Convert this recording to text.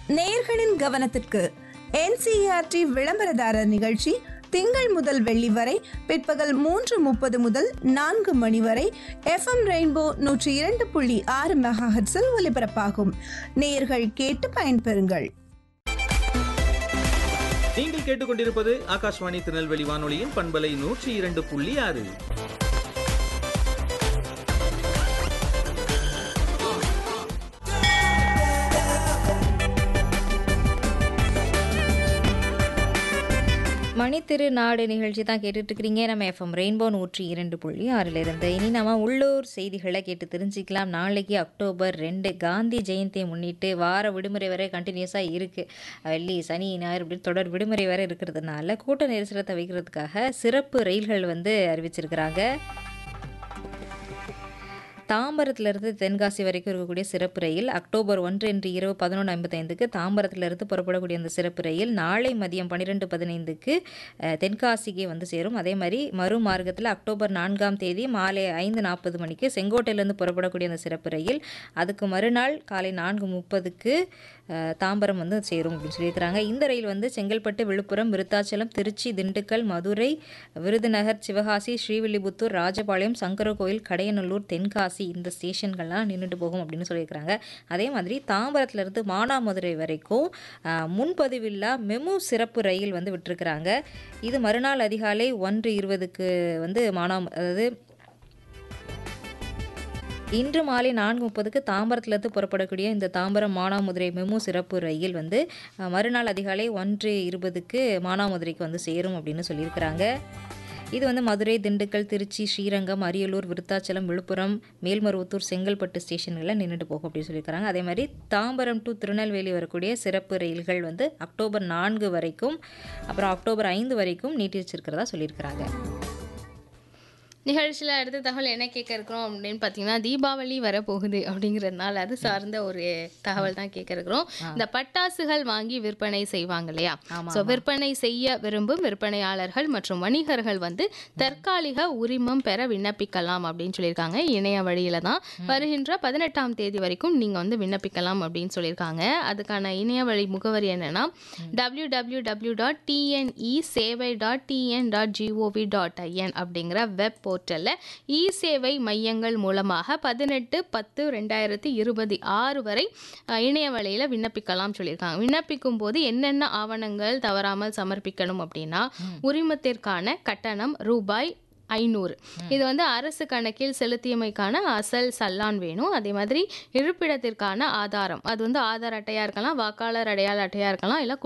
நேயர்களின் கவனத்திற்கு என்சிஆர்டி விளம்பரதாரர் நிகழ்ச்சி திங்கள் முதல் வெள்ளி வரை பிற்பகல் மூன்று முப்பது முதல் நான்கு மணி வரை எஃப்எம் ரெயின்போ நூற்றி இரண்டு புள்ளி ஆறு மெகாஹெட்ஸில் ஒலிபரப்பாகும் நேயர்கள் கேட்டு பயன்பெறுங்கள் நீங்கள் கேட்டுக்கொண்டிருப்பது ஆகாஷ்வாணி திருநெல்வேலி வானொலியின் பண்பலை நூற்றி இரண்டு புள்ளி ஆறு மணி திருநாடு நிகழ்ச்சி தான் கேட்டுட்டு இருக்கிறீங்க நம்ம எஃப்எம் ரெயின்போ நூற்றி இரண்டு புள்ளி ஆறில் இருந்து இனி நம்ம உள்ளூர் செய்திகளை கேட்டு தெரிஞ்சுக்கலாம் நாளைக்கு அக்டோபர் ரெண்டு காந்தி ஜெயந்தியை முன்னிட்டு வார விடுமுறை வரை கண்டினியூஸாக இருக்குது வெள்ளி சனி ஞாயிறு இப்படி தொடர் விடுமுறை வரை இருக்கிறதுனால கூட்ட நெரிசலை தவிர்க்கிறதுக்காக சிறப்பு ரயில்கள் வந்து அறிவிச்சிருக்கிறாங்க தாம்பரத்திலிருந்து தென்காசி வரைக்கும் இருக்கக்கூடிய சிறப்பு ரயில் அக்டோபர் ஒன்று இன்று இரவு பதினொன்று ஐம்பத்தைந்துக்கு தாம்பரத்திலிருந்து புறப்படக்கூடிய அந்த சிறப்பு ரயில் நாளை மதியம் பன்னிரெண்டு பதினைந்துக்கு அஹ், தென்காசிக்கு வந்து சேரும் அதே மாதிரி மறுமார்க்கத்தில் அக்டோபர் நான்காம் தேதி மாலை ஐந்து நாற்பது மணிக்கு செங்கோட்டையிலேருந்து புறப்படக்கூடிய அந்த சிறப்பு ரயில் அதுக்கு மறுநாள் காலை நான்கு முப்பதுக்கு அஹ், தாம்பரம் வந்து சேரும் அப்படின்னு சொல்லியிருக்கிறாங்க இந்த ரயில் வந்து செங்கல்பட்டு விழுப்புரம் விருத்தாச்சலம் திருச்சி திண்டுக்கல் மதுரை விருதுநகர் சிவகாசி ஸ்ரீவில்லிபுத்தூர் ராஜபாளையம் சங்கரகோயில் கடையநல்லூர் தென்காசி இந்த ஸ்டேஷன்கள்லாம் நின்றுட்டு போகும் அப்படின்னு சொல்லியிருக்கிறாங்க அதே மாதிரி தாம்பரத்துலேருந்து மானாமதுரை வரைக்கும் அஹ், முன்பதிவில்லா மெமு சிறப்பு ரயில் வந்து விட்டிருக்கிறாங்க இது மறுநாள் அதிகாலை ஒன்று இருபதுக்கு வந்து மானாம அதாவது இன்று மாலை நான்கு முப்பதுக்கு தாம்பரத்திலிருந்து புறப்படக்கூடிய இந்த தாம்பரம் மானாமதுரை மெமு சிறப்பு ரயில் வந்து அஹ், மறுநாள் அதிகாலை ஒன்று இருபதுக்கு மானாமதுரைக்கு வந்து சேரும் அப்படின்னு சொல்லியிருக்கிறாங்க இது வந்து மதுரை திண்டுக்கல் திருச்சி ஸ்ரீரங்கம் அரியலூர் விருத்தாச்சலம் விழுப்புரம் மேல்மருவத்தூர் செங்கல்பட்டு ஸ்டேஷன்களில் நின்றுட்டு போகும் அப்படின்னு சொல்லியிருக்கிறாங்க அதே மாதிரி தாம்பரம் டு திருநெல்வேலி வரக்கூடிய சிறப்பு ரயில்கள் வந்து அக்டோபர் நான்கு வரைக்கும் அப்புறம் அக்டோபர் ஐந்து வரைக்கும் நீட்டி வச்சிருக்கிறதா சொல்லியிருக்கிறாங்க நிகழ்ச்சியில் அடுத்த தகவல் என்ன கேட்க இருக்கிறோம் அப்படின்னு பார்த்தீங்கன்னா தீபாவளி வரப்போகுது அப்படிங்கிறதுனால அது சார்ந்த ஒரு தகவல் தான் கேட்க இருக்கிறோம் இந்த பட்டாசுகள் வாங்கி விற்பனை செய்வாங்க இல்லையா ஸோ விற்பனை செய்ய விரும்பும் விற்பனையாளர்கள் மற்றும் வணிகர்கள் வந்து தற்காலிக உரிமம் பெற விண்ணப்பிக்கலாம் அப்படின்னு சொல்லியிருக்காங்க இணைய வழியில தான் வருகின்ற பதினெட்டாம் தேதி வரைக்கும் நீங்கள் வந்து விண்ணப்பிக்கலாம் அப்படின்னு சொல்லியிருக்காங்க அதுக்கான இணைய வழி முகவரி என்னன்னா W W W dot TNE Sevai dot TN dot GOV dot IN அப்படிங்கிற வெப் போர்ட்டலில் இ சேவை மையங்கள் மூலமாக பதினெட்டு பத்து ரெண்டாயிரத்தி இருபது ஆறு வரை அஹ், இணைய வழியில் விண்ணப்பிக்கலாம் சொல்லியிருக்காங்க விண்ணப்பிக்கும் போது என்னென்ன ஆவணங்கள் தவறாமல் சமர்ப்பிக்கணும் அப்படின்னா உரிமத்திற்கான கட்டணம் ரூபாய் ஐநூறு இது வந்து அரசு கணக்கில் செலுத்தியமைக்கான அசல் சல்லான் வேணும் அதே மாதிரி இருப்பிடத்திற்கான ஆதாரம் அது வந்து ஆதார் அட்டையாக இருக்கலாம் வாக்காளர் அடையாள அட்டையாக இருக்கலாம் இல்லை